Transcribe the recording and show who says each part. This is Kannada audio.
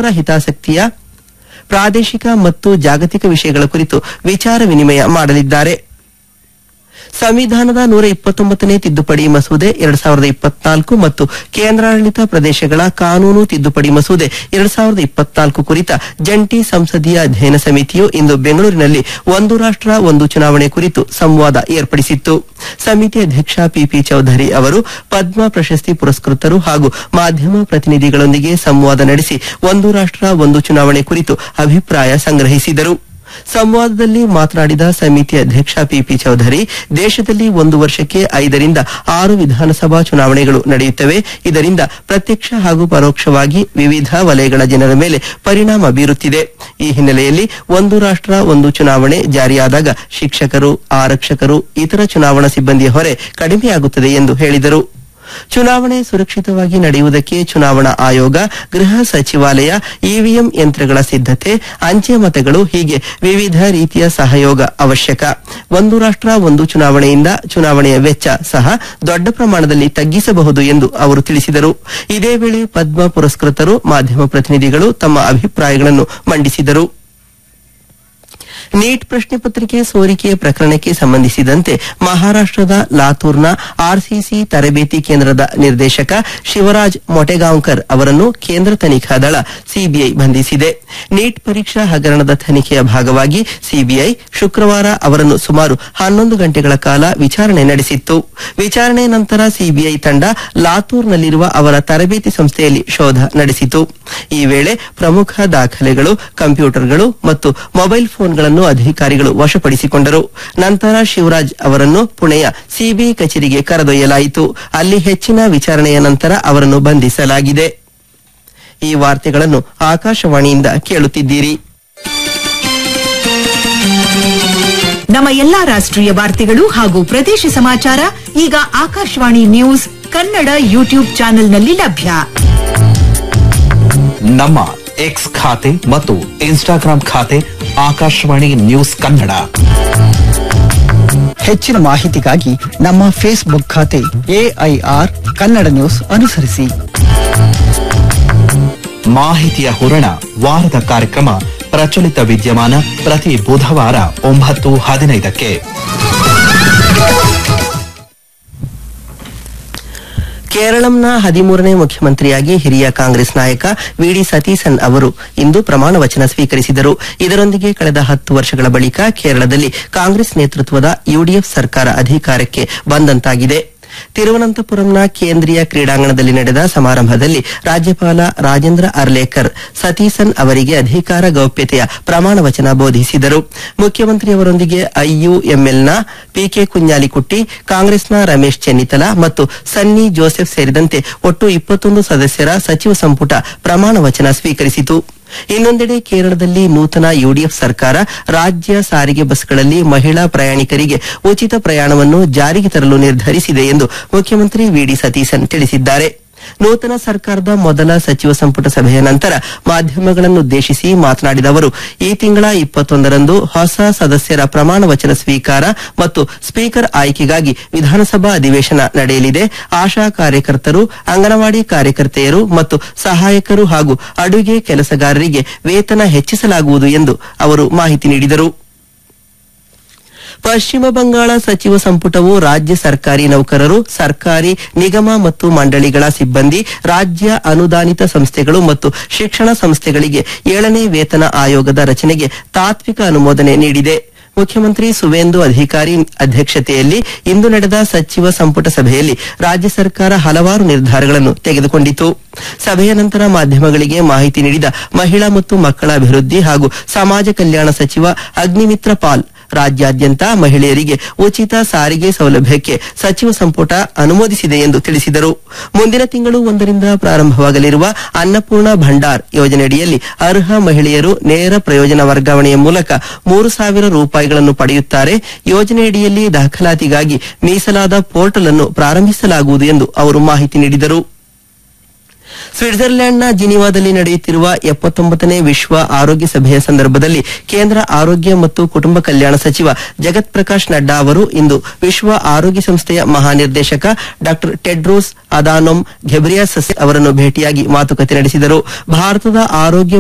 Speaker 1: ಹಿತಾಸಕ್ತಿಯ ಪ್ರಾದೇಶಿಕ ಮತ್ತು ಜಾಗತಿಕ ವಿಷಯಗಳ ಕುರಿತು ವಿಚಾರ ವಿನಿಮಯ ಮಾಡಲಿದ್ದಾರೆ ಸಂವಿಧಾನದ ನೂರ ಇಪ್ಪತ್ತೊಂಬತ್ತನೇ ತಿದ್ದುಪಡಿ ಮಸೂದೆ ಎರಡ್ ಸಾವಿರದ ಇಪ್ಪತ್ನಾಲ್ಕು ಮತ್ತು ಕೇಂದ್ರಾಡಳಿತ ಪ್ರದೇಶಗಳ ಕಾನೂನು ತಿದ್ದುಪಡಿ ಮಸೂದೆ ಎರಡ್ ಸಾವಿರದ ಇಪ್ಪತ್ನಾಲ್ಕು ಕುರಿತ ಜಂಟಿ ಸಂಸದೀಯ ಅಧ್ಯಯನ ಸಮಿತಿಯು ಇಂದು ಬೆಂಗಳೂರಿನಲ್ಲಿ ಒಂದು ರಾಷ್ಟ್ರ ಒಂದು ಚುನಾವಣೆ ಕುರಿತು ಸಂವಾದ ಏರ್ಪಡಿಸಿತ್ತು ಸಮಿತಿ ಅಧ್ಯಕ್ಷ ಪಿಪಿ ಚೌಧರಿ ಅವರು ಪದ್ಮ ಪ್ರಶಸ್ತಿ ಪುರಸ್ಕೃತರು ಹಾಗೂ ಮಾಧ್ಯಮ ಪ್ರತಿನಿಧಿಗಳೊಂದಿಗೆ ಸಂವಾದ ನಡೆಸಿ ಒಂದು ರಾಷ್ಟ್ರ ಒಂದು ಚುನಾವಣೆ ಕುರಿತು ಅಭಿಪ್ರಾಯ ಸಂಗ್ರಹಿಸಿದರು ಸಂವಾದದಲ್ಲಿ ಮಾತನಾಡಿದ ಸಮಿತಿ ಅಧ್ಯಕ್ಷ ಪಿಪಿ ಚೌಧರಿ ದೇಶದಲ್ಲಿ ಒಂದು ವರ್ಷಕ್ಕೆ ಐದರಿಂದ ಆರು ವಿಧಾನಸಭಾ ಚುನಾವಣೆಗಳು ನಡೆಯುತ್ತವೆ ಇದರಿಂದ ಪ್ರತ್ಯಕ್ಷ ಹಾಗೂ ಪರೋಕ್ಷವಾಗಿ ವಿವಿಧ ವಲಯಗಳ ಜನರ ಮೇಲೆ ಪರಿಣಾಮ ಬೀರುತ್ತಿದೆ ಈ ಹಿನ್ನೆಲೆಯಲ್ಲಿ ಒಂದು ರಾಷ್ಟ್ರ ಒಂದು ಚುನಾವಣೆ ಜಾರಿಯಾದಾಗ ಶಿಕ್ಷಕರು ಆರಕ್ಷಕರು ಇತರ ಚುನಾವಣಾ ಸಿಬ್ಬಂದಿಯ ಹೊರೆ ಕಡಿಮೆಯಾಗುತ್ತದೆ ಎಂದು ಹೇಳಿದರು ಚುನಾವಣೆ ಸುರಕ್ಷಿತವಾಗಿ ನಡೆಯುವುದಕ್ಕೆ ಚುನಾವಣಾ ಆಯೋಗ ಗೃಹ ಸಚಿವಾಲಯ ಇವಿಎಂ ಯಂತ್ರಗಳ ಸಿದ್ಧತೆ ಅಂಚೆ ಮತಗಳು ಹೀಗೆ ವಿವಿಧ ರೀತಿಯ ಸಹಯೋಗ ಅವಶ್ಯಕ ಒಂದು ರಾಷ್ಟ್ರ ಒಂದು ಚುನಾವಣೆಯಿಂದ ಚುನಾವಣೆಯ ವೆಚ್ಚ ಸಹ ದೊಡ್ಡ ಪ್ರಮಾಣದಲ್ಲಿ ತಗ್ಗಿಸಬಹುದು ಎಂದು ಅವರು ತಿಳಿಸಿದರು ಇದೇ ವೇಳೆ ಪದ್ಮ ಪುರಸ್ಕೃತರು ಮಾಧ್ಯಮ ಪ್ರತಿನಿಧಿಗಳು ತಮ್ಮ ಅಭಿಪ್ರಾಯಗಳನ್ನು ಮಂಡಿಸಿದರು ನೀಟ್ ಪ್ರಶ್ನೆ ಪತ್ರಿಕೆ ಸೋರಿಕೆ ಪ್ರಕರಣಕ್ಕೆ ಸಂಬಂಧಿಸಿದಂತೆ ಮಹಾರಾಷ್ಟದ ಲಾತೂರ್ನ ಆರ್ಸಿಸಿ ತರಬೇತಿ ಕೇಂದ್ರದ ನಿರ್ದೇಶಕ ಶಿವರಾಜ್ ಮೊಟೆಗಾಂವ್ಕರ್ ಅವರನ್ನು ಕೇಂದ್ರ ತನಿಖಾ ದಳ ಸಿಬಿಐ ಬಂಧಿಸಿದೆ ನೀಟ್ ಪರೀಕ್ಷಾ ಹಗರಣದ ತನಿಖೆಯ ಭಾಗವಾಗಿ ಸಿಬಿಐ ಶುಕ್ರವಾರ ಅವರನ್ನು ಸುಮಾರು ಹನ್ನೊಂದು ಗಂಟೆಗಳ ಕಾಲ ವಿಚಾರಣೆ ನಡೆಸಿತ್ತು ವಿಚಾರಣೆ ನಂತರ ಸಿಬಿಐ ತಂಡ ಲಾತೂರ್ನಲ್ಲಿರುವ ಅವರ ತರಬೇತಿ ಸಂಸ್ಥೆಯಲ್ಲಿ ಶೋಧ ನಡೆಸಿತು ಈ ವೇಳೆ ಪ್ರಮುಖ ದಾಖಲೆಗಳು ಕಂಪ್ಯೂಟರ್ಗಳು ಮತ್ತು ಮೊಬೈಲ್ ಫೋನ್ಗಳನ್ನು ಅಧಿಕಾರಿಗಳು ವಶಪಡಿಸಿಕೊಂಡರು ನಂತರ ಶಿವರಾಜ್ ಅವರನ್ನು ಪುಣೆಯ ಸಿಬಿಐ ಕಚೇರಿಗೆ ಕರೆದೊಯ್ಯಲಾಯಿತು ಅಲ್ಲಿ ಹೆಚ್ಚಿನ ವಿಚಾರಣೆಯ ನಂತರ ಅವರನ್ನು ಬಂಧಿಸಲಾಗಿದೆ ಈ ವಾರ್ತೆಗಳನ್ನು ಆಕಾಶವಾಣಿಯಿಂದ ಕೇಳುತ್ತಿದ್ದೀರಿ
Speaker 2: ನಮ್ಮ ಎಲ್ಲಾ ರಾಷ್ಟ್ರೀಯ ವಾರ್ತೆಗಳು ಹಾಗೂ ಪ್ರದೇಶ ಸಮಾಚಾರ ಈಗ ಆಕಾಶವಾಣಿ ನ್ಯೂಸ್ ಕನ್ನಡ ಯೂಟ್ಯೂಬ್ ಚಾನೆಲ್ನಲ್ಲಿ ಲಭ್ಯ
Speaker 3: ನಮ್ಮ ಎಕ್ಸ್ ಖಾತೆ ಮತ್ತು ಇನ್ಸ್ಟಾಗ್ರಾಂ ಖಾತೆ ಆಕಾಶವಾಣಿ ನ್ಯೂಸ್ ಕನ್ನಡ
Speaker 4: ಹೆಚ್ಚಿನ ಮಾಹಿತಿಗಾಗಿ ನಮ್ಮ ಫೇಸ್ಬುಕ್ ಖಾತೆ ಎಐಆರ್ ಕನ್ನಡ ನ್ಯೂಸ್ ಅನುಸರಿಸಿ
Speaker 3: ಮಾಹಿತಿಯ ಹೂರಣ ವಾರದ ಕಾರ್ಯಕ್ರಮ ಪ್ರಚಲಿತ ವಿದ್ಯಮಾನ ಪ್ರತಿ ಬುಧವಾರ ಒಂಬತ್ತು ಹದಿನೈದಕ್ಕೆ
Speaker 1: ಕೇರಳಂನ ಹದಿಮೂರನೇ ಮುಖ್ಯಮಂತ್ರಿಯಾಗಿ ಹಿರಿಯ ಕಾಂಗ್ರೆಸ್ ನಾಯಕ ವಿಡಿ ಸತೀಸನ್ ಅವರು ಇಂದು ಪ್ರಮಾಣ ವಚನ ಸ್ವೀಕರಿಸಿದರು ಇದರೊಂದಿಗೆ ಕಳೆದ ಹತ್ತು ವರ್ಷಗಳ ಬಳಿಕ ಕೇರಳದಲ್ಲಿ ಕಾಂಗ್ರೆಸ್ ನೇತೃತ್ವದ ಯುಡಿಎಫ್ ಸರ್ಕಾರ ಅಧಿಕಾರಕ್ಕೆ ಬಂದಂತಾಗಿದೆ ತಿರುವನಂತಪುರಂನ ಕೇಂದ್ರೀಯ ಕ್ರೀಡಾಂಗಣದಲ್ಲಿ ನಡೆದ ಸಮಾರಂಭದಲ್ಲಿ ರಾಜ್ಯಪಾಲ ರಾಜೇಂದ್ರ ಅರ್ಲೇಕರ್ ಸತೀಸನ್ ಅವರಿಗೆ ಅಧಿಕಾರ ಗೌಪ್ಯತೆಯ ಪ್ರಮಾಣ ವಚನ ಬೋಧಿಸಿದರು ಮುಖ್ಯಮಂತ್ರಿಯವರೊಂದಿಗೆ ಐಯುಎಂಎಲ್ನ ಪಿಕೆ ಕುഞ്ഞാಲಿಕುಟ್ಟಿ ಕಾಂಗ್ರೆಸ್ನ ರಮೇಶ್ ಚೆನ್ನಿತಲ ಮತ್ತು ಸನ್ನಿ ಜೋಸೆಫ್ ಸೇರಿದಂತೆ ಒಟ್ಟು ಇಪ್ಪತ್ತೊಂದು ಸದಸ್ಯರ ಸಚಿವ ಸಂಪುಟ ಪ್ರಮಾಣ ವಚನ ಸ್ವೀಕರಿಸಿತು ಇನ್ನೊಂದೆಡೆ ಕೇರಳದಲ್ಲಿ ನೂತನ ಯುಡಿಎಫ್ ಸರ್ಕಾರ ರಾಜ್ಯ ಸಾರಿಗೆ ಬಸ್ಗಳಲ್ಲಿ ಮಹಿಳಾ ಪ್ರಯಾಣಿಕರಿಗೆ ಉಚಿತ ಪ್ರಯಾಣವನ್ನು ಜಾರಿಗೆ ತರಲು ನಿರ್ಧರಿಸಿದೆ ಎಂದು ಮುಖ್ಯಮಂತ್ರಿ ವಿಡಿ ಸತೀಸನ್ ತಿಳಿಸಿದ್ದಾರೆ ನೂತನ ಸರ್ಕಾರದ ಮೊದಲ ಸಚಿವ ಸಂಪುಟ ಸಭೆಯ ನಂತರ ಮಾಧ್ಯಮಗಳನ್ನುದ್ದೇಶಿಸಿ ಮಾತನಾಡಿದ ಅವರು ಈ ತಿಂಗಳ ಇಪ್ಪತ್ತೊಂದರಂದು ಹೊಸ ಸದಸ್ಯರ ಪ್ರಮಾಣ ವಚನ ಸ್ವೀಕಾರ ಮತ್ತು ಸ್ಪೀಕರ್ ಆಯ್ಕೆಗಾಗಿ ವಿಧಾನಸಭಾ ಅಧಿವೇಶನ ನಡೆಯಲಿದೆ ಆಶಾ ಕಾರ್ಯಕರ್ತರು ಅಂಗನವಾಡಿ ಕಾರ್ಯಕರ್ತೆಯರು ಮತ್ತು ಸಹಾಯಕರು ಹಾಗೂ ಅಡುಗೆ ಕೆಲಸಗಾರರಿಗೆ ವೇತನ ಹೆಚ್ಚಿಸಲಾಗುವುದು ಎಂದು ಅವರು ಮಾಹಿತಿ ನೀಡಿದರು ಪಶ್ಚಿಮ ಬಂಗಾಳ ಸಚಿವ ಸಂಪುಟವು ರಾಜ್ಯ ಸರ್ಕಾರಿ ನೌಕರರು ಸರ್ಕಾರಿ ನಿಗಮ ಮತ್ತು ಮಂಡಳಿಗಳ ಸಿಬ್ಬಂದಿ ರಾಜ್ಯ ಅನುದಾನಿತ ಸಂಸ್ಥೆಗಳು ಮತ್ತು ಶಿಕ್ಷಣ ಸಂಸ್ಥೆಗಳಿಗೆ ಏಳನೇ ವೇತನ ಆಯೋಗದ ರಚನೆಗೆ ತಾತ್ವಿಕ ಅನುಮೋದನೆ ನೀಡಿದೆ ಮುಖ್ಯಮಂತ್ರಿ ಸುವೇಂದು ಅಧಿಕಾರಿ ಅಧ್ಯಕ್ಷತೆಯಲ್ಲಿ ಇಂದು ನಡೆದ ಸಚಿವ ಸಂಪುಟ ಸಭೆಯಲ್ಲಿ ರಾಜ್ಯ ಸರ್ಕಾರ ಹಲವಾರು ನಿರ್ಧಾರಗಳನ್ನು ತೆಗೆದುಕೊಂಡಿತು ಸಭೆಯ ನಂತರ ಮಾಧ್ಯಮಗಳಿಗೆ ಮಾಹಿತಿ ನೀಡಿದ ಮಹಿಳಾ ಮತ್ತು ಮಕ್ಕಳ ಅಭಿವೃದ್ಧಿ ಹಾಗೂ ಸಮಾಜ ಕಲ್ಯಾಣ ಸಚಿವ ಅಗ್ನಿಮಿತ್ರ ಪಾಲ್ ರಾಜ್ಯಾದ್ಯಂತ ಮಹಿಳೆಯರಿಗೆ ಉಚಿತ ಸಾರಿಗೆ ಸೌಲಭ್ಯಕ್ಕೆ ಸಚಿವ ಸಂಪುಟ ಅನುಮೋದಿಸಿದೆ ಎಂದು ತಿಳಿಸಿದರು ಮುಂದಿನ ತಿಂಗಳು ಒಂದರಿಂದ ಪ್ರಾರಂಭವಾಗಲಿರುವ ಅನ್ನಪೂರ್ಣ ಭಂಡಾರ್ ಯೋಜನೆಯಡಿಯಲ್ಲಿ ಅರ್ಹ ಮಹಿಳೆಯರು ನೇರ ಪ್ರಯೋಜನ ವರ್ಗಾವಣೆಯ ಮೂಲಕ ಮೂರು ಸಾವಿರ ರೂಪಾಯಿಗಳನ್ನು ಪಡೆಯುತ್ತಾರೆ ಯೋಜನೆಯಡಿಯಲ್ಲಿ ದಾಖಲಾತಿಗಾಗಿ ಮೀಸಲಾದ ಪೋರ್ಟಲ್ ಅನ್ನು ಪ್ರಾರಂಭಿಸಲಾಗುವುದು ಎಂದು ಅವರು ಮಾಹಿತಿ ನೀಡಿದರು ಸ್ವಿಟ್ಜರ್ಲೆಂಡ್ನ ಜಿನಿವಾದಲ್ಲಿ ನಡೆಯುತ್ತಿರುವ ಎಪ್ಪತ್ತೊಂಬತ್ತನೇ ವಿಶ್ವ ಆರೋಗ್ಯ ಸಭೆಯ ಸಂದರ್ಭದಲ್ಲಿ ಕೇಂದ್ರ ಆರೋಗ್ಯ ಮತ್ತು ಕುಟುಂಬ ಕಲ್ಯಾಣ ಸಚಿವ ಜಗತ್ ಪ್ರಕಾಶ್ ನಡ್ಡಾ ಅವರು ಇಂದು ವಿಶ್ವ ಆರೋಗ್ಯ ಸಂಸ್ಥೆಯ ಮಹಾನಿರ್ದೇಶಕ ಡಾ ಟೆಡ್ರೋಸ್ ಅದಾನೊಮ್ ಘೆಬ್ರಿಯಾಸಸ್ ಅವರನ್ನು ಭೇಟಿಯಾಗಿ ಮಾತುಕತೆ ನಡೆಸಿದರು ಭಾರತದ ಆರೋಗ್ಯ